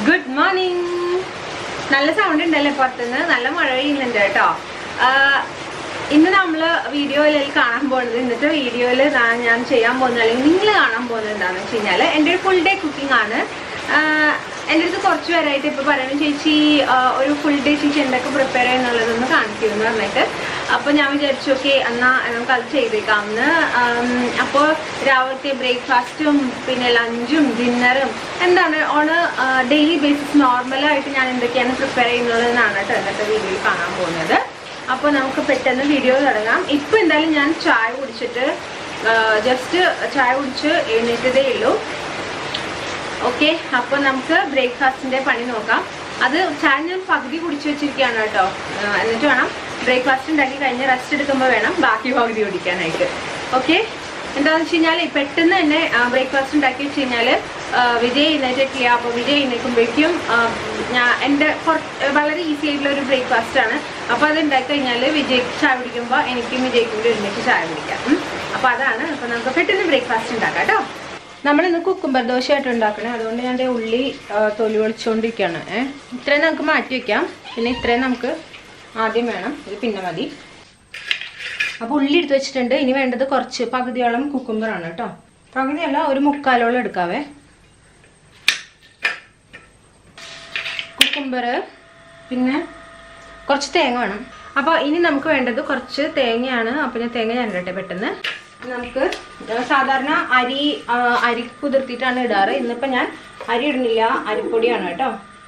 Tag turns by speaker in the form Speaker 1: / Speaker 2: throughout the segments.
Speaker 1: Good morning നല്ല sound ഉണ്ടല്ലേ പുറത്തുനിന്ന് നല്ല മഴ പെയ്യുന്നുണ്ട് കേട്ടോ ആഹ് ഇന്ന് നമ്മൾ വീഡിയോയിൽ കാണാൻ പോകുന്നത് ഇന്നത്തെ വീഡിയോയിൽ ഞാൻ ചെയ്യാൻ പോകുന്നത് അല്ലെങ്കിൽ നിങ്ങൾ കാണാൻ പോകുന്നത് എന്താണെന്ന് വെച്ച് കഴിഞ്ഞാൽ എൻ്റെ ഒരു ഫുൾ ഡേ കുക്കിംഗ് ആണ് ആഹ് എൻ്റെ അടുത്ത് കുറച്ച് പേരായിട്ട് ഇപ്പോൾ പറയുന്നത് ചേച്ചി ആഹ് ഒരു ഫുൾ ഡേ ചേച്ചി എന്തൊക്കെ പ്രിപ്പയർ ചെയ്യുന്നുള്ളതൊന്ന് കാണിക്കൂ എന്ന് പറഞ്ഞിട്ട് അപ്പോൾ ഞാൻ വിചാരിച്ചു ഓക്കെ എന്നാൽ നമുക്ക് അത് ചെയ്തേക്കാമെന്ന് അപ്പോൾ രാവിലത്തെ ബ്രേക്ക്ഫാസ്റ്റും പിന്നെ ലഞ്ചും ഡിന്നറും എന്താണ് ഓൺ ഡെയിലി ബേസിസ് നോർമലായിട്ട് ഞാൻ എന്തൊക്കെയാണ് പ്രിപ്പയർ ചെയ്യുന്നതെന്നാണ് കേട്ടോ ഇന്നത്തെ വീഡിയോയിൽ കാണാൻ പോകുന്നത് അപ്പോൾ നമുക്ക് പെട്ടെന്ന് വീഡിയോ തുടങ്ങാം ഇപ്പം എന്തായാലും ഞാൻ ചായ കുടിച്ചിട്ട് ജസ്റ്റ് ചായ കുടിച്ച് എഴുന്നേറ്റതേ ഉള്ളൂ ഓക്കെ അപ്പോൾ നമുക്ക് ബ്രേക്ക്ഫാസ്റ്റിന്റെ പണി നോക്കാം അത് ചായ ഞാൻ പകുതി കുടിച്ചു വെച്ചിരിക്കുകയാണ് കേട്ടോ ആ, എന്നിട്ട് വേണം ബ്രേക്ക്ഫാസ്റ്റ് ഉണ്ടാക്കി കഴിഞ്ഞ് റെസ്റ്റ് എടുക്കുമ്പോൾ വേണം ബാക്കി പകുതി കുടിക്കാനായിട്ട് ഓക്കെ എന്താണെന്ന് വെച്ച് കഴിഞ്ഞാൽ പെട്ടെന്ന് തന്നെ ബ്രേക്ക്ഫാസ്റ്റ് ഉണ്ടാക്കി വെച്ച് കഴിഞ്ഞാൽ വിജയ് എഴുന്നേറ്റിട്ടില്ല അപ്പോൾ വിജയ് എഴുന്നേൽക്കുമ്പോഴേക്കും ആ, ഞാൻ എൻ്റെ കുറച്ച് വളരെ ഈസി ആയിട്ടുള്ള ഒരു ബ്രേക്ക്ഫാസ്റ്റ് ആണ് അപ്പോൾ അത് ഉണ്ടാക്കി കഴിഞ്ഞാൽ വിജയ് ചായ കുടിക്കുമ്പോൾ എനിക്കും വിജയ്ക്കും കൂടി ഒരുമിച്ച് ചായ കുടിക്കാം ഉം. അപ്പോൾ അതാണ് അപ്പോൾ നമുക്ക് പെട്ടെന്ന് ബ്രേക്ക്ഫാസ്റ്റ് ഉണ്ടാക്കാം കേട്ടോ നമ്മളിന്ന് കുക്കുംബർ ദോശയായിട്ട് ഉണ്ടാക്കണേ അതുകൊണ്ട് ഞാൻ ദേ ഉള്ളി ആ, തൊലി ഒളിച്ചുകൊണ്ടിരിക്കുകയാണ് ഏഹ് ഇത്രയും നമുക്ക് മാറ്റി വെക്കാം പിന്നെ ഇത്രയും നമുക്ക് ആദ്യം വേണം ഇത് പിന്നെ മതി അപ്പോൾ ഉള്ളി എടുത്ത് വെച്ചിട്ടുണ്ട് ഇനി വേണ്ടത് കുറച്ച് പകുതിയോളം കുക്കുംബറാണ് കേട്ടോ പകുതിയല്ല ഒരു മുക്കാലോളം എടുക്കാവേ കുക്കുംബർ പിന്നെ കുറച്ച് തേങ്ങ വേണം അപ്പോൾ ഇനി നമുക്ക് വേണ്ടത് കുറച്ച് തേങ്ങയാണ് അപ്പോൾ ഞാൻ തേങ്ങ ഞാൻ ഇടട്ടെ പെട്ടെന്ന് നമുക്ക് സാധാരണ അരി ആ, അരി കുതിർത്തിയിട്ടാണ് ഇടാറ് ഇന്നിപ്പോൾ ഞാൻ അരി ഇടുന്നില്ല അരിപ്പൊടിയാണ് കേട്ടോ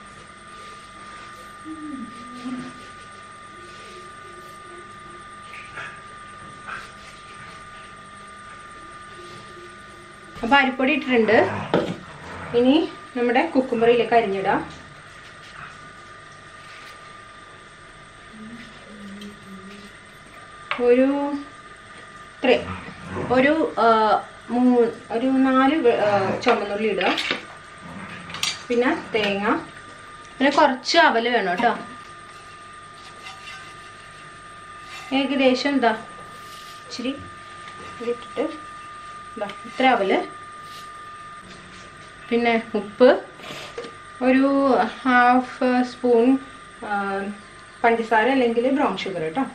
Speaker 1: അപ്പോൾ അരിപ്പൊടി ഇട്ടിട്ടുണ്ട് ഇനി നമ്മുടെ കുക്കുംബറിയിലേക്ക് അരിഞ്ഞിടാം ഒരു ഇത്രേ ഒരു ആ, മൂ- ഒരു നാല് വെ- ആ, ചുമന്നുള്ളി ഇടുക പിന്നെ തേങ്ങ പിന്നെ കുറച്ച് അവല് വേണം കേട്ടോ ഏകദേശം എന്താ ഇച്ചിരി ഇതിട്ടിട്ട് ഇതാ ഇത്ര അവല് പിന്നെ ഉപ്പ് ഒരു ഹാഫ് സ്പൂൺ ആ, പഞ്ചസാര അല്ലെങ്കിൽ ബ്രൗൺ ഷുഗർ കേട്ടോ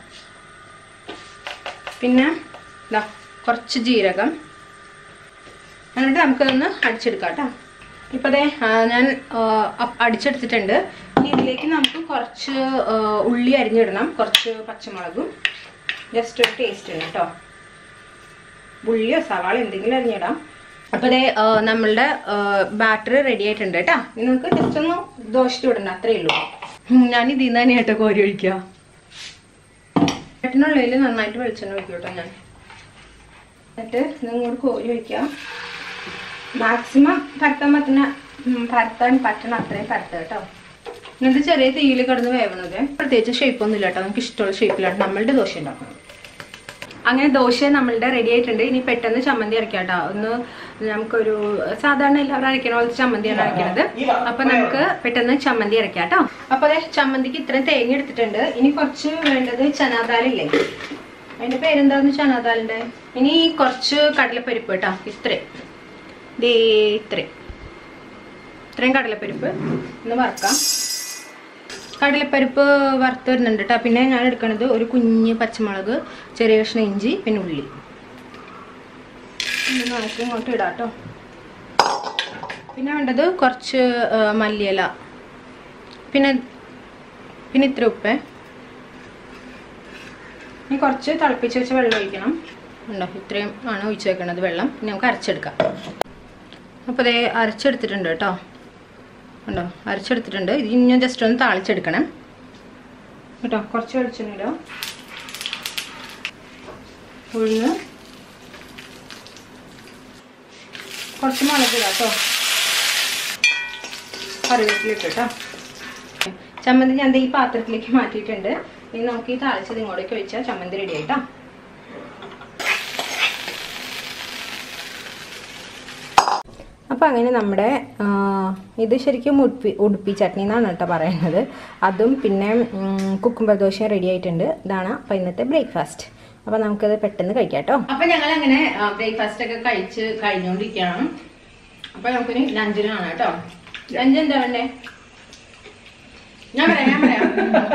Speaker 1: പിന്നെ ഇതാ കുറച്ച് ജീരകം എന്നിട്ട് നമുക്കതൊന്ന് അടിച്ചെടുക്കാം കേട്ടോ ഇപ്പോൾ ദേ ആ, ഞാൻ ആ, അപ്പ് അടിച്ചെടുത്തിട്ടുണ്ട് ഇനി ഇതിലേക്ക് നമുക്ക് കുറച്ച് ആ, ഉള്ളി അരിഞ്ഞിടണം കുറച്ച് പച്ചമുളകും ജസ്റ്റ് ഒരു ടേസ്റ്റിന് കേട്ടോ ഉള്ളിയോ സവാള എന്തെങ്കിലും അരിഞ്ഞിടാം അപ്പോൾ ദേ ആ, നമ്മളുടെ ബാറ്റർ റെഡി ആയിട്ടുണ്ട് കേട്ടോ ഇനി നമുക്ക് ജസ്റ്റ് ഒന്ന് ദോശ ചൂടണ്ട അത്രേ ഉള്ളൂ ഉം, ഞാൻ ഇതിൽ നിന്ന് തന്നെ കേട്ടോ കോരി ഒഴിക്കുക ചേട്ടനുള്ളിൽ നന്നായിട്ട് വെളിച്ചെണ്ണ ഒഴിക്കും കേട്ടോ ഞാൻ എന്നിട്ട് നിങ്ങോട്ട് കോരി ഒഴിക്കാം മാക്സിമം പരത്താൻ പറ്റുന്ന ഉം, പരത്താൻ പറ്റണ അത്രയും പരത്ത കേട്ടോ എന്നിട്ട് ചെറിയ തീയിൽ കിടന്ന് വേവണത് പ്രത്യേകിച്ച് ഷേപ്പൊന്നും ഇല്ല കേട്ടോ നമുക്ക് ഇഷ്ടമുള്ള ഷേപ്പിലാണ് നമ്മളുടെ ദോശ ഉണ്ടാക്കുന്നത് അങ്ങനെ ദോശ നമ്മളുടെ റെഡി ആയിട്ടുണ്ട് ഇനി പെട്ടെന്ന് ചമ്മന്തി അരക്കാം കേട്ടോ ഒന്ന് നമുക്കൊരു സാധാരണ എല്ലാവരും അരക്കണ പോലത്തെ ചമ്മന്തിയാണ് അരക്കണത് അപ്പൊ നമുക്ക് പെട്ടെന്ന് ചമ്മന്തി അരക്കാം കേട്ടോ അപ്പൊ അതെ ചമ്മന്തിക്ക് ഇത്രയും തേങ്ങ എടുത്തിട്ടുണ്ട് ഇനി കുറച്ച് വേണ്ടത് ചനാദാലില്ലേ അതിന്റെ പേരെന്താന്ന് ചനാദാലിന്റെ ഇനി കുറച്ച് കടലപ്പരിപ്പ് കേട്ടോ ഇത്രയും ദേ ഇത്രയും ഇത്രയും കടലപ്പരിപ്പ് ഒന്ന് വറക്കാം കടലപ്പരിപ്പ് വറുത്ത് വരുന്നുണ്ട് കേട്ടോ പിന്നെ ഞാൻ എടുക്കണത് ഒരു കുഞ്ഞ് പച്ചമുളക് ചെറിയ കഷ്ണം ഇഞ്ചി പിന്നെ ഉള്ളി ഇത് നമുക്ക് ഇങ്ങോട്ട് ഇടാം കേട്ടോ പിന്നെ വേണ്ടത് കുറച്ച് ആ, മല്ലിയില പിന്നെ പിന്നെ ഇത്ര ഉപ്പേ ഇനി കുറച്ച് തിളപ്പിച്ച് വെച്ച വെള്ളം ഒഴിക്കണം ഉണ്ടോ ഇത്രയും ആണ് ഒഴിച്ച് വെക്കണത് വെള്ളം ഇനി നമുക്ക് അരച്ചെടുക്കാം അപ്പോൾ അതേ അരച്ചെടുത്തിട്ടുണ്ട് കേട്ടോ ഉണ്ടോ അരച്ചെടുത്തിട്ടുണ്ട് ഇത് ഇനി ഞാൻ ജസ്റ്റ് ഒന്ന് താളിച്ചെടുക്കണം കേട്ടോ കുറച്ച് വെളിച്ചെണ്ണ ഇടുക ഉഴുന്ന് കുറച്ച് മുളക് ഇടാം കേട്ടോ കറിവേപ്പിലിട്ട് കേട്ടോ ചമ്മന്തി ഞാൻ ദേ ഈ പാത്രത്തിലേക്ക് മാറ്റിയിട്ടുണ്ട് ഇനി നമുക്ക് ഈ താളിച്ചത് ഇങ്ങോട്ടേക്ക് ഒഴിച്ചാൽ ചമ്മന്തി റെഡി ആയിട്ടോ അപ്പോൾ അങ്ങനെ നമ്മുടെ ആ, ഇത് ശരിക്കും ഉടുപ്പി ഉടുപ്പി ചട്നി എന്നാണ് കേട്ടോ പറയുന്നത് അതും പിന്നെ കുക്കുംബർ ദോശയും റെഡി ആയിട്ടുണ്ട് ഇതാണ് അപ്പോൾ ഇന്നത്തെ ബ്രേക്ക്ഫാസ്റ്റ് അപ്പോൾ നമുക്കത് പെട്ടെന്ന് കഴിക്കാം കേട്ടോ അപ്പോൾ ഞങ്ങൾ അങ്ങനെ ബ്രേക്ക്ഫാസ്റ്റ് ഒക്കെ കഴിച്ച് കഴിഞ്ഞുകൊണ്ടിരിക്കുകയാണ് അപ്പോൾ നമുക്കിനി ലഞ്ചിനാണ് കേട്ടോ ലഞ്ച് എന്താ വേണ്ടേ ഞാൻ പറയാം ഞാൻ പറയാം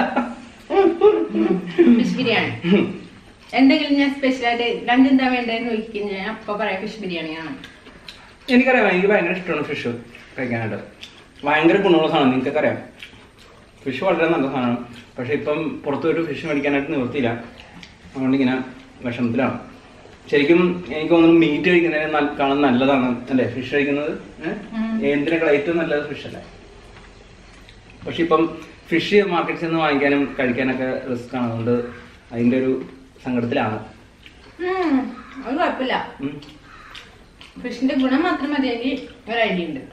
Speaker 1: ഫിഷ് ബിരിയാണി എന്തെങ്കിലും ഞാൻ സ്പെഷ്യലായിട്ട് ലഞ്ച് എന്താ വേണ്ടതെന്ന് ചോദിക്കും ഞാൻ അപ്പൊ പറയാം ഫിഷ് ബിരിയാണിയാണ്
Speaker 2: എനിക്കറിയാം എനിക്ക് ഭയങ്കര ഇഷ്ടമാണ് ഫിഷ് കഴിക്കാനായിട്ട് ഭയങ്കര ഗുണമുള്ള സാധനം നിങ്ങൾക്കൊക്കെ അറിയാം ഫിഷ് വളരെ നല്ല സാധനമാണ് പക്ഷെ ഇപ്പം പുറത്ത് പോയിട്ട് ഫിഷ് മേടിക്കാനായിട്ട് നിവൃത്തിയില്ല അതുകൊണ്ട് ഇങ്ങനെ വിഷമത്തിലാണ് ശരിക്കും എനിക്ക് തോന്നുന്നു മീറ്റ് കഴിക്കുന്നതിനെ നല്ല- കാണാൻ നല്ലതാണ് അല്ലേ ഫിഷ് കഴിക്കുന്നത് ഏഹ്?
Speaker 1: ഉം.
Speaker 2: എന്തിനേക്കാൾ ഏറ്റവും നല്ലത് ഫിഷ് അല്ലേ പക്ഷെ ഇപ്പം ഫിഷ് മാർക്കറ്റിൽ നിന്ന് വാങ്ങിക്കാനും കഴിക്കാനൊക്കെ റിസ്ക് ആണ് അതുകൊണ്ട് അതിൻ്റെ ഒരു സങ്കടത്തിലാണ്
Speaker 1: ഉം, അത് കുഴപ്പമില്ല
Speaker 2: ഉം.
Speaker 1: ഫിഷിന്റെ ഗുണം മാത്രം മതിയെങ്കിൽ ഒരു ഐഡിയ ഉണ്ട്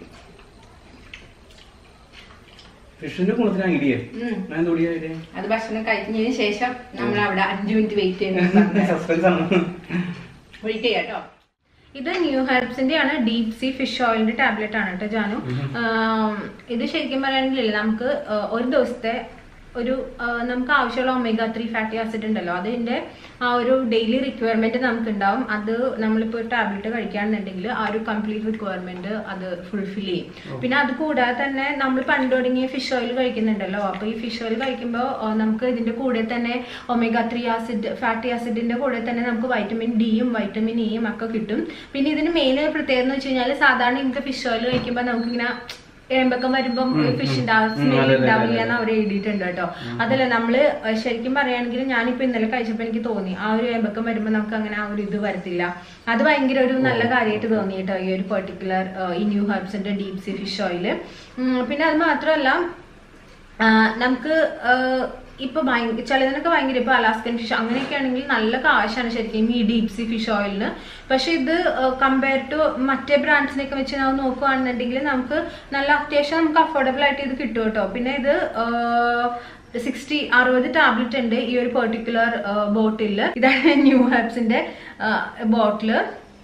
Speaker 2: ഫിഷിന്റെ ഗുണത്തിന് ഐഡിയ
Speaker 1: ഉം.
Speaker 2: ഞാൻ എന്ത് കൂടിയ ഐഡിയ
Speaker 1: അത് ഭക്ഷണം കഴിഞ്ഞതിന് ശേഷം നമ്മൾ അവിടെ അഞ്ചു മിനിറ്റ് വെയിറ്റ് ചെയ്യുന്നത്
Speaker 2: സസ്പെൻസ് ആണ്
Speaker 1: വെയിറ്റ് ചെയ്യാം കേട്ടോ ഇത് ന്യൂ ഹെർബ്സിന്റെ ആണ് ഡീപ് സീ ഫിഷ് ഓയിലിന്റെ ടാബ്ലറ്റ് ആണ് കേട്ടോ ജാനു ആം, ഇത് ശരിക്കും പറയുകയാണെങ്കിൽ നമുക്ക് ആ, ഒരു ദിവസത്തെ ഒരു ആ, നമുക്ക് ആവശ്യമുള്ള ഒമേഗ ത്രീ ഫാറ്റി ആസിഡ് ഉണ്ടല്ലോ അതിന്റെ ആ ഒരു ഡെയിലി റിക്വയർമെന്റ് നമുക്ക് ഉണ്ടാവും അത് നമ്മളിപ്പോൾ ഒരു ടാബ്ലറ്റ് കഴിക്കുകയാണെന്നുണ്ടെങ്കിൽ ആ ഒരു കംപ്ലീറ്റ് റിക്വയർമെന്റ് അത് ഫുൾഫിൽ ചെയ്യും പിന്നെ അത് കൂടാതെ തന്നെ നമ്മൾ പണ്ട് തുടങ്ങിയ ഫിഷ് ഓയിൽ കഴിക്കുന്നുണ്ടല്ലോ അപ്പോൾ ഈ ഫിഷ് ഓയിൽ കഴിക്കുമ്പോൾ നമുക്ക് ഇതിന്റെ കൂടെ തന്നെ ഒമേഗ ത്രീ ആസിഡ് ഫാറ്റി ആസിഡിന്റെ കൂടെ തന്നെ നമുക്ക് വൈറ്റമിൻ ഡിയും വൈറ്റമിൻ ഇയും ഒക്കെ കിട്ടും പിന്നെ ഇതിന് മെയിൻ പ്രത്യേകത എന്ന് വെച്ച് കഴിഞ്ഞാൽ സാധാരണ ഇങ്ങനത്തെ ഫിഷ് ഓയിൽ കഴിക്കുമ്പോൾ നമുക്കിങ്ങനെ ഏമ്പക്കം വരുമ്പം ഫിഷിന്റെ ആ
Speaker 2: ഉം,
Speaker 1: സ്മെൽ
Speaker 2: അതെ, അതെ,
Speaker 1: ഉണ്ടാവില്ല
Speaker 2: അതെ.
Speaker 1: എന്ന് അവർ എഴുതിയിട്ടുണ്ട് കേട്ടോ അതല്ല നമ്മള് ശരിക്കും പറയുകയാണെങ്കിൽ ഞാനിപ്പോ ഇന്നലെ കഴിച്ചപ്പോ എനിക്ക് തോന്നി ആ ഒരു ഏമ്പക്കം വരുമ്പോ നമുക്ക് അങ്ങനെ ആ ഒരു ഇത് വരത്തില്ല അത് ഭയങ്കര ഒരു നല്ല കാര്യമായിട്ട് തോന്നി കേട്ടോ ഈ ഒരു പെർട്ടിക്കുലർ ഈ ന്യൂ ഹെർബ്സിന്റെ ഡീപ് സീ ഫിഷ് ഓയില് പിന്നെ അത് മാത്രമല്ല ആ, നമുക്ക് ആ, ഇപ്പൊ ഭയങ്കര ചിലതിനൊക്കെ ഭയങ്കര ഇപ്പൊ അലാസ്കൻ ഫിഷ് അങ്ങനെയൊക്കെ ആണെങ്കിൽ നല്ല കാശാണ് ശരിക്കും ഈ ഡീപ് സീ ഫിഷ് ഓയിലിന് പക്ഷെ ഇത് കമ്പയർ ടു മറ്റേ ബ്രാൻഡ്സിനെയൊക്കെ വെച്ച് നമ്മൾ നോക്കുകയാണെന്നുണ്ടെങ്കിൽ നമുക്ക് നല്ല അത്യാവശ്യം നമുക്ക് അഫോർഡബിൾ ആയിട്ട് ഇത് കിട്ടും കേട്ടോ പിന്നെ ഇത് സിക്സ്റ്റി അറുപത് ടാബ്ലറ്റ് ഉണ്ട് ഈ ഒരു പെർട്ടിക്കുലർ ബോട്ടിൽ ഇതാണ് ന്യൂ ഹെർബ്സിന്റെ ബോട്ടില്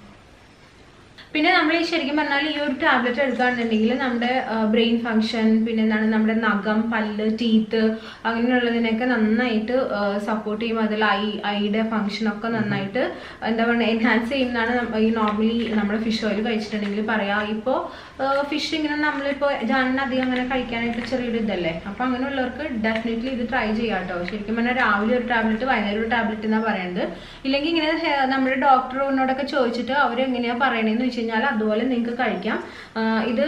Speaker 1: പിന്നെ നമ്മൾ ഈ ശരിക്കും പറഞ്ഞാൽ ഈ ഒരു ടാബ്ലറ്റ് എടുക്കുകയാണെന്നുണ്ടെങ്കിൽ നമ്മുടെ ബ്രെയിൻ ഫങ്ഷൻ പിന്നെ എന്താണ് നമ്മുടെ നഖം പല്ല് ടീത്ത് അങ്ങനെയുള്ളതിനൊക്കെ നന്നായിട്ട് സപ്പോർട്ട് ചെയ്യും അതിൽ ഐ ഐയുടെ ഫങ്ഷൻ ഒക്കെ നന്നായിട്ട് എന്താ പറയുക എൻഹാൻസ് ചെയ്യുന്നതാണ് നമ്മ- ഈ നോർമലി നമ്മൾ ഫിഷ് ഓയിൽ കഴിച്ചിട്ടുണ്ടെങ്കിൽ പറയാം ഇപ്പോൾ ഫിഷ് ഇങ്ങനെ നമ്മളിപ്പോൾ ജാനിന് അധികം അങ്ങനെ കഴിക്കാനായിട്ട് ചെറിയൊരു ഇതല്ലേ അപ്പോൾ അങ്ങനെയുള്ളവർക്ക് ഡെഫിനറ്റ്ലി ഇത് ട്രൈ ചെയ്യാം കേട്ടോ ശരിക്കും പറഞ്ഞാൽ രാവിലെ ഒരു ടാബ്ലറ്റ് വൈകുന്നേരം ഒരു ടാബ്ലറ്റ് എന്നാണ് പറയുന്നത് ഇല്ലെങ്കിൽ ഇങ്ങനെ ഹെ- നമ്മുടെ ഡോക്ടറിനോടൊക്കെ ചോദിച്ചിട്ട് അവർ എങ്ങനെയാ പറയണേന്ന് വെച്ച് കഴിഞ്ഞാൽ അതുപോലെ നിങ്ങൾക്ക് കഴിക്കാം ആ, ഇത്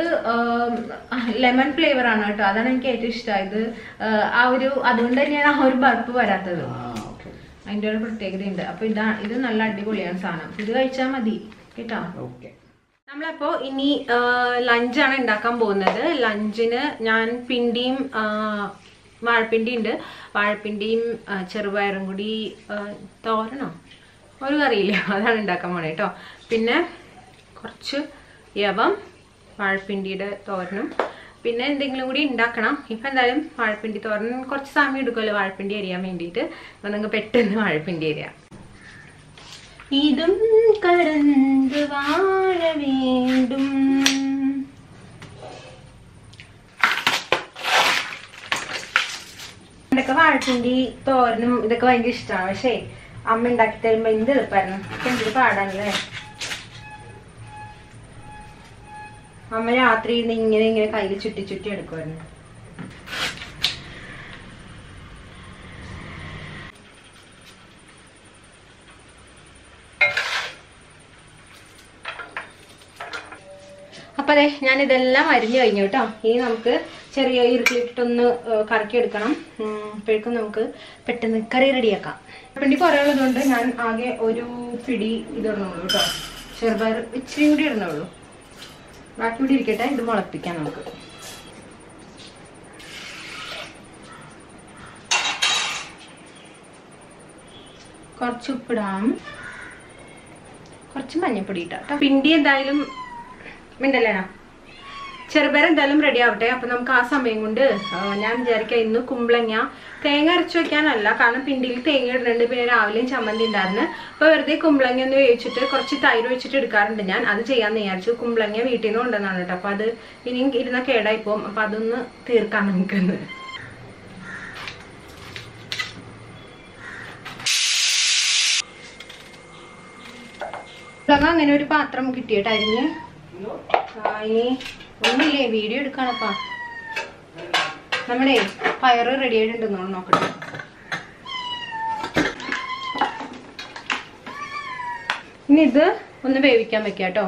Speaker 1: ലെമൺ ഫ്ലേവർ ആണ് കേട്ടോ അതാണ് എനിക്ക് ഏറ്റവും ഇഷ്ടമായത് ആ ഒരു അതുകൊണ്ട് തന്നെയാണ് ആ ഒരു ബർപ്പ് വരാത്തത് അതിന്റെ ഒരു പ്രത്യേകതയുണ്ട് അപ്പൊ ഇതാ ഇത് നല്ല അടിപൊളിയാണ് സാധനം ഇത് കഴിച്ചാൽ മതി കേട്ടോ
Speaker 2: ഓക്കെ
Speaker 1: നമ്മളപ്പോ ഇനി ലഞ്ചാണ് ഉണ്ടാക്കാൻ പോകുന്നത് ലഞ്ചിന് ഞാൻ പിണ്ടിയും ആ, വാഴപ്പിണ്ടി ഉണ്ട് വാഴപ്പിണ്ടിയും ആ, ചെറുപയറും കൂടി ആ, തോരനോ ഒരു കറിയില്ല അതാണ് ഉണ്ടാക്കാൻ പോണേ കേട്ടോ പിന്നെ കുറച്ച് യവം വാഴപ്പിണ്ടിയുടെ തോരനും പിന്നെ എന്തെങ്കിലും കൂടി ഉണ്ടാക്കണം ഇപ്പം എന്തായാലും വാഴപ്പിണ്ടി തോരൻ കുറച്ച് സമയം എടുക്കുമല്ലോ വാഴപ്പിണ്ടി അരിയാൻ വേണ്ടിയിട്ട് അപ്പം നിങ്ങൾക്ക് പെട്ടെന്ന് വാഴപ്പിണ്ടി അരിയാം ഇതും കടந்து വാഴ വേണ്ടും ഇതൊക്കെ വാഴപ്പിണ്ടി തോരനും ഇതൊക്കെ ഭയങ്കര ഇഷ്ടമാണ് പക്ഷേ അമ്മ ഉണ്ടാക്കി തരുമ്പോ എന്ത് എളുപ്പമായിരുന്നു ഇപ്പൊ എന്തൊരു പാടാണല്ലേ അമ്മ രാത്രി ഇരുന്ന് ഇങ്ങനെ ഇങ്ങനെ കയ്യിൽ ചുറ്റി ചുറ്റി എടുക്കുമായിരുന്നു അപ്പൊ അതെ ഞാൻ ഇതെല്ലാം അരിഞ്ഞു കഴിഞ്ഞു കേട്ടോ ഇനി നമുക്ക് ചെറിയ ഇരുട്ടിലിട്ടൊന്ന് കറക്കി എടുക്കണം ഉം, അപ്പോഴേക്കും നമുക്ക് പെട്ടെന്ന് കറി റെഡിയാക്കാം പിണ്ടി കുറേ ഉള്ളതുകൊണ്ട് ഞാൻ ആകെ ഒരു പിടി ഇതിടണുള്ളൂ കേട്ടോ ചെറുപയർ ഇച്ചിരി കൂടി ഇടണുള്ളൂ ബാക്കി കൂടി ഇരിക്കട്ടെ ഇത് മുളപ്പിക്കാം നമുക്ക് കുറച്ച് ഉപ്പിടാം കുറച്ച് മഞ്ഞപ്പൊടി ഇട്ടാം കേട്ടോ പിണ്ടി എന്തായാലും മിണ്ടല്ലേണോ ചെറുപയർ എന്തായാലും റെഡി ആവട്ടെ അപ്പൊ നമുക്ക് ആ സമയം കൊണ്ട് ആ, ഞാൻ വിചാരിക്കാം ഇന്ന് കുമ്പളങ്ങ തേങ്ങ അരച്ചു വെക്കാനല്ല കാരണം പിണ്ടിയിൽ തേങ്ങ ഇടുന്നുണ്ട് പിന്നെ രാവിലെയും ചമ്മന്തി ഉണ്ടായിരുന്നു അപ്പൊ വെറുതെ കുമ്പളങ്ങ ഒന്ന് വേവിച്ചിട്ട് കുറച്ച് തൈര് വെച്ചിട്ട് എടുക്കാറുണ്ട് ഞാൻ അത് ചെയ്യാന്ന് വിചാരിച്ചു കുമ്പളങ്ങ വീട്ടിൽ നിന്ന് കൊണ്ടുവന്നാണ് കേട്ടോ അപ്പൊ അത് ഇനിയും ഇരുന്ന കേടായി പോകും അപ്പൊ അതൊന്ന് തീർക്കാം നമുക്കൊന്ന് കുമ്പളങ്ങ അങ്ങനെ ഒരു പാത്രം കിട്ടിയിട്ടായിരുന്നു ഇനി ഒന്നുമില്ലേ വീഡിയോ എടുക്കാണപ്പാ നമ്മുടെ പയറ് റെഡി ആയിട്ടുണ്ടെന്നോ നോക്കട്ടെ ഇനി ഇത് ഒന്ന് വേവിക്കാൻ വെക്കാം കേട്ടോ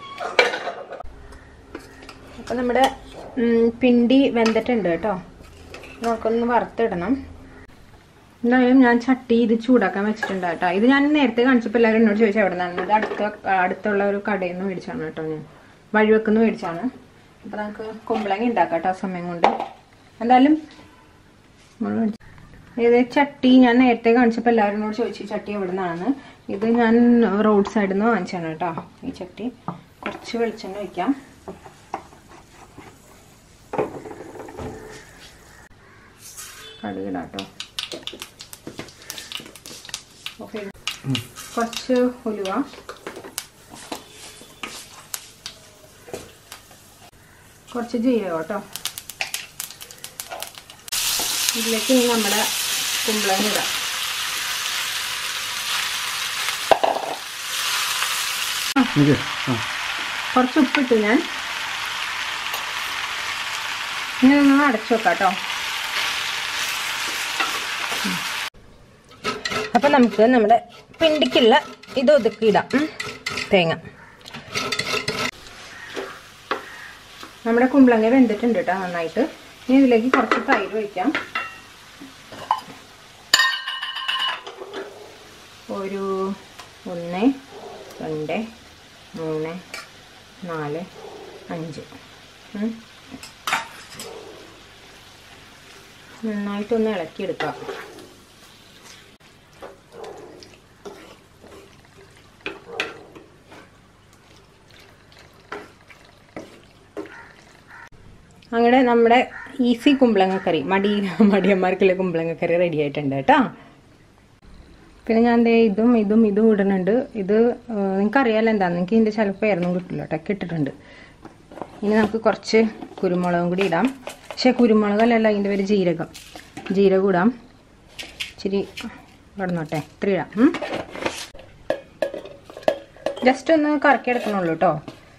Speaker 1: അപ്പൊ നമ്മുടെ ഉം, പിണ്ടി വെന്തിട്ടുണ്ട് കേട്ടോ നമുക്കൊന്ന് വറുത്തിടണം എന്തായാലും ഞാൻ ചട്ടി ഇത് ചൂടാക്കാൻ വെച്ചിട്ടുണ്ട് കേട്ടോ ഇത് ഞാൻ നേരത്തെ കാണിച്ചപ്പോൾ എല്ലാവരും എന്നോട് ചോദിച്ചാൽ എവിടെ നിന്നാണ് ഇത് അടുത്ത അടുത്തുള്ള ഒരു കടയിൽ നിന്ന് മേടിച്ചാണ് കേട്ടോ ഞാൻ വഴിവെക്കുന്ന മേടിച്ചാണ് അപ്പൊ നമുക്ക് കുമ്പളങ്ങ ഉണ്ടാക്കാം കേട്ടോ ആ സമയം കൊണ്ട് എന്തായാലും നമ്മള് മേടിച്ച- ഇത് ചട്ടി ഞാൻ നേരത്തെ കാണിച്ചപ്പോൾ എല്ലാവരും എന്നോട് ചോദിച്ചു ഈ ചട്ടി എവിടെ നിന്നാണ് ഇത് ഞാൻ റോഡ് സൈഡിൽ നിന്ന് വാങ്ങിച്ചാണ് കേട്ടോ ഈ ചട്ടി കുറച്ച് വെളിച്ചെണ്ണ വയ്ക്കാം കടുകിടാം കേട്ടോ ഓക്കെ കുറച്ച് ഉലുവ കുറച്ച് ജീരകം കേട്ടോ ഇതിലേക്ക് ഇനി നമ്മുടെ കുമ്പളങ്ങ ഇടാം
Speaker 2: ഇത് ആ
Speaker 1: കുറച്ച് ഉപ്പിട്ടു ഞാൻ ഇനി ഒന്ന് അടച്ചു വെക്കാം കേട്ടോ അപ്പം നമുക്ക് നമ്മുടെ പിണ്ടിക്കുള്ള ഇത് ഒതുക്കിയിടാം ഉം. തേങ്ങ നമ്മുടെ കുമ്പളങ്ങ വെന്തിട്ടുണ്ട് കേട്ടോ നന്നായിട്ട് ഇനി ഇതിലേക്ക് കുറച്ച് തൈര് ഒഴിക്കാം ഒരു ഒന്ന് രണ്ട് മൂന്ന് നാല് അഞ്ച് ഉം. നന്നായിട്ടൊന്ന് ഇളക്കിയെടുക്കാം അങ്ങനെ നമ്മുടെ ഈസി കുമ്പളങ്ങക്കറി മടി മടിയന്മാർക്കുള്ള കുമ്പളങ്ങക്കറി റെഡി ആയിട്ടുണ്ട് കേട്ടോ പിന്നെ ഞാൻ ദേ ഇതും ഇതും ഇതും ഇടുന്നുണ്ട് ഇത് നിങ്ങൾക്ക് അറിയാലോ എന്താന്ന് എനിക്ക് ഇതിൻ്റെ ചിലപ്പോൾ പേരൊന്നും കിട്ടില്ല കേട്ടോ ഇട്ടിട്ടുണ്ട് ഇനി നമുക്ക് കുറച്ച് കുരുമുളകും കൂടി ഇടാം പക്ഷേ കുരുമുളകല്ലല്ല ഇതിൻ്റെ പേര് ജീരകം ജീരകം ഇടാം ഇച്ചിരി കിടന്നോട്ടെ ഇത്ര ഇടാം ഉം. ജസ്റ്റ് ഒന്ന് കറക്കി എടുക്കണുള്ളൂ കേട്ടോ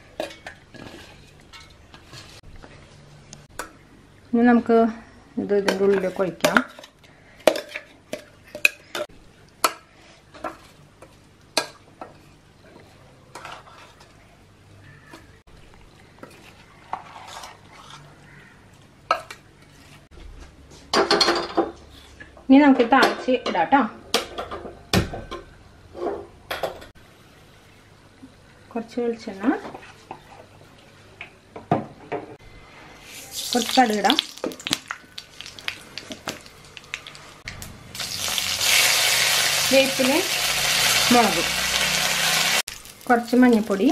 Speaker 1: ഇനി നമുക്ക് ഇത് ഇതിൻ്റെ ഉള്ളിലേക്ക് ഒഴിക്കാം ഇനി നമുക്ക് താളിച്ച് ഇടാം കേട്ടോ കുറച്ച് വെളിച്ചെണ്ണ കുറച്ച് കടുകിടാം വേപ്പില് മുളക് കുറച്ച് മഞ്ഞൾപ്പൊടി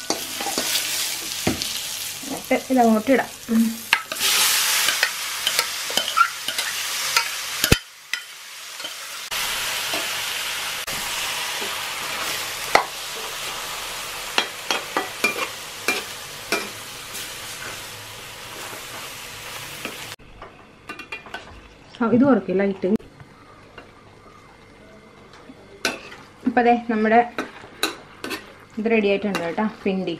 Speaker 1: എന്നിട്ട് ഇതങ്ങോട്ട് ഇടാം ഉം. ആ, ഇത് കുറയ്ക്കും ലൈറ്റ് അപ്പം അതെ നമ്മുടെ ഇത് റെഡി ആയിട്ടുണ്ട് കേട്ടോ പിണ്ടി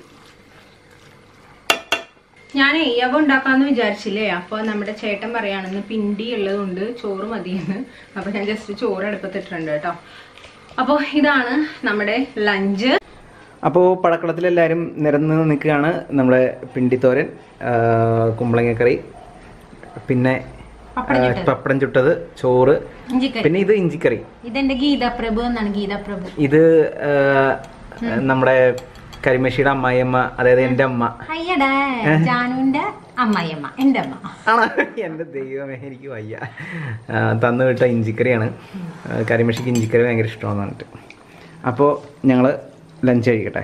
Speaker 1: ഞാൻ യവ ഉണ്ടാക്കാന്ന് വിചാരിച്ചില്ലേ അപ്പോൾ നമ്മുടെ ചേട്ടൻ പറയാണെന്ന് പിണ്ടി ഉള്ളതുകൊണ്ട് ചോറ് മതിയെന്ന് അപ്പോൾ ഞാൻ ജസ്റ്റ് ചോറ് അടുപ്പത്തിട്ടുണ്ട് കേട്ടോ അപ്പോൾ ഇതാണ് നമ്മുടെ ലഞ്ച്
Speaker 2: അപ്പോൾ പടക്കളത്തിലെല്ലാവരും നിരന്ന് നിൽക്കുകയാണ് നമ്മുടെ പിണ്ടിത്തോരൻ ആ, കുമ്പളങ്ങക്കറി പിന്നെ
Speaker 1: പപ്പടം
Speaker 2: ആ,
Speaker 1: ചുട്ടത്.
Speaker 2: പപ്പടം ചുട്ടത് ചോറ്
Speaker 1: ഇഞ്ചിക്കറി
Speaker 2: പിന്നെ ഇത് ഇഞ്ചിക്കറി
Speaker 1: ഇതെന്റെ ഗീതാപ്രഭു എന്നാണ് ഗീതാപ്രഭു
Speaker 2: ഇത് ആ, നമ്മുടെ കരിമഷിയുടെ അമ്മായിയമ്മ അതായത് എൻ്റെ അമ്മ
Speaker 1: അയ്യടാ ജാനുവിന്റെ അമ്മായിയമ്മ എന്റെ അമ്മ
Speaker 2: ആണോ എൻ്റെ ദൈവമേ എനിക്ക് വയ്യ ആ, തന്നു വിട്ട ഇഞ്ചിക്കറിയാണ് ആ, കരിമഷിക്ക് ഇഞ്ചിക്കറി ഭയങ്കര ഇഷ്ടമാണെന്ന് പറഞ്ഞിട്ട് അപ്പോൾ ഞങ്ങൾ ലഞ്ച് കഴിക്കട്ടെ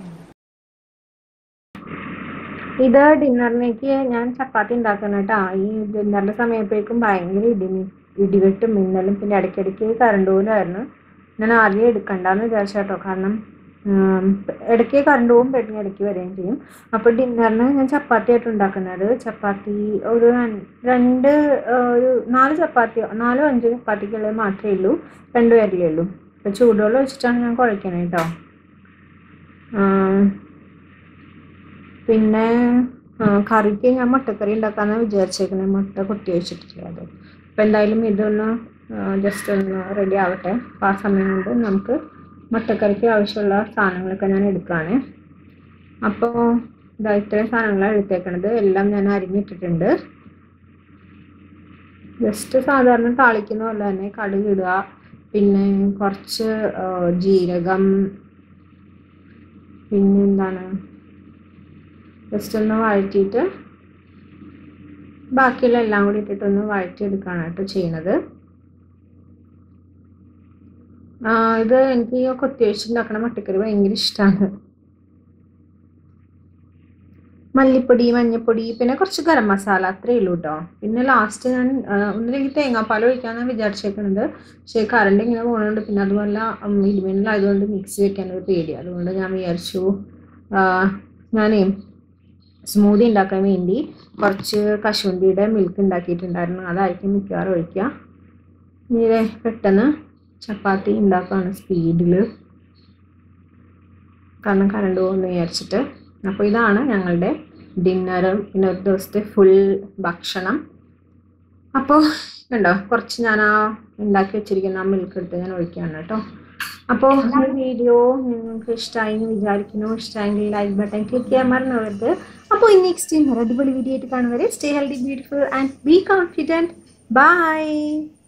Speaker 1: ഇത് ഡിന്നറിലേക്ക് ഞാൻ ചപ്പാത്തി ഉണ്ടാക്കണം കേട്ടോ ഈ ഡിന്നറിന്റെ സമയത്തേക്കും ഭയങ്കര ഇടി ഇടിവെട്ടും മിന്നലും പിന്നെ ഇടയ്ക്കിടയ്ക്ക് കറണ്ട് പോലായിരുന്നു ഞാൻ ആദ്യം എടുക്കണ്ടെന്ന് വിചാരിച്ചു കേട്ടോ കാരണം ഉം, ഇടയ്ക്ക് കറണ്ട് പോകും പെട്ടെന്ന് ഇടയ്ക്ക് വരികയും ചെയ്യും അപ്പോൾ ഡിന്നറിന് ഞാൻ ചപ്പാത്തി ആയിട്ട് ഉണ്ടാക്കുന്നത് ചപ്പാത്തി ഒരു രൺ- രണ്ട് ആ, ഒരു നാല് ചപ്പാത്തിയോ നാലോ അഞ്ചോ ചപ്പാത്തിക്കുള്ളത് മാത്രമേ ഉള്ളൂ രണ്ട് പേരിലേ ഉള്ളൂ അപ്പോൾ ചൂടുവെള്ളം ഒഴിച്ചിട്ടാണ് ഞാൻ കുഴക്കണത് കേട്ടോ ആ, പിന്നെ ആ, കറിക്ക് ഞാൻ മുട്ടക്കറി ഉണ്ടാക്കാമെന്ന് വിചാരിച്ചേക്കണേ മുട്ട കൊട്ടി വെച്ചിട്ടില്ല അത് അപ്പം എന്തായാലും ഇതൊന്ന് ജസ്റ്റ് ഒന്ന് റെഡി ആവട്ടെ അപ്പം ആ സമയം കൊണ്ട് നമുക്ക് മുട്ടക്കറിക്ക് ആവശ്യമുള്ള സാധനങ്ങളൊക്കെ ഞാൻ എടുക്കുകയാണ് അപ്പോൾ ഇതാ ഇത്രയും സാധനങ്ങളാണ് എടുത്തേക്കണത് എല്ലാം ഞാൻ അരിഞ്ഞിട്ടിട്ടുണ്ട് ജസ്റ്റ് സാധാരണ താളിക്കുന്ന പോലെ തന്നെ കടുക് ഇടുക പിന്നെ കുറച്ച് ആ, ജീരകം പിന്നെ എന്താണ് ജസ്റ്റ് ഒന്ന് വഴറ്റിയിട്ട് ബാക്കിയുള്ള എല്ലാം കൂടി ഇട്ടിട്ടൊന്ന് വഴറ്റിയെടുക്കുകയാണ് കേട്ടോ ചെയ്യണത് ആ, ഇത് എനിക്ക് ഈ കൊത്തി വെച്ചുണ്ടാക്കണ മുട്ടക്കറി ഭയങ്കര ഇഷ്ടമാണ് മല്ലിപ്പൊടി മഞ്ഞൾപ്പൊടി പിന്നെ കുറച്ച് ഗരം മസാല അത്രയേ ഉള്ളൂ കേട്ടോ പിന്നെ ലാസ്റ്റ് ഞാൻ ആ, ഒന്നില്ലെങ്കിൽ തേങ്ങാപ്പാൽ ഒഴിക്കാന്നാണ് വിചാരിച്ചേക്കുന്നത് പക്ഷേ കറണ്ട് ഇങ്ങനെ പോകുന്നുണ്ട് പിന്നെ അതുമല്ല ഉം, ഇടിമിന്നലായതുകൊണ്ട് മിക്സി വെക്കാൻ ഒരു പേടി അതുകൊണ്ട് ഞാൻ വിചാരിച്ചു ആ, ഞാനേ സ്മൂതി ഉണ്ടാക്കാൻ വേണ്ടി കുറച്ച് കശുവണ്ടിയുടെ മിൽക്ക് ഉണ്ടാക്കിയിട്ടുണ്ടായിരുന്നു അതായിരിക്കും മിക്കവാറും ഒഴിക്കുക ഇനി ദേ പെട്ടെന്ന് ചപ്പാത്തി ഉണ്ടാക്കുകയാണ് സ്പീഡിൽ കാരണം കറണ്ട് പോകുമെന്ന് വിചാരിച്ചിട്ട് അപ്പോൾ ഇതാണ് ഞങ്ങളുടെ ഡിന്നറും പിന്നെ ഒരു ദിവസത്തെ ഫുൾ ഭക്ഷണം അപ്പോൾ കണ്ടോ കുറച്ച് ഞാൻ ആ ഉണ്ടാക്കി വെച്ചിരിക്കുന്ന ആ മിൽക്ക് എടുത്ത് ഞാൻ ഒഴിക്കുകയാണ് കേട്ടോ അപ്പോൾ ഈ വീഡിയോ നിങ്ങൾക്ക് ഇഷ്ടമായി എന്ന് വിചാരിക്കുന്നു ഇഷ്ടമായെങ്കിൽ ലൈക്ക് ബട്ടൺ ക്ലിക്ക് ചെയ്യാൻ മറന്നുള്ളത് അപ്പോൾ ഇനി നെക്സ്റ്റ് ഒരു അടിപൊളി വീഡിയോ ആയിട്ട് കാണുവരെ stay healthy beautiful and be confident by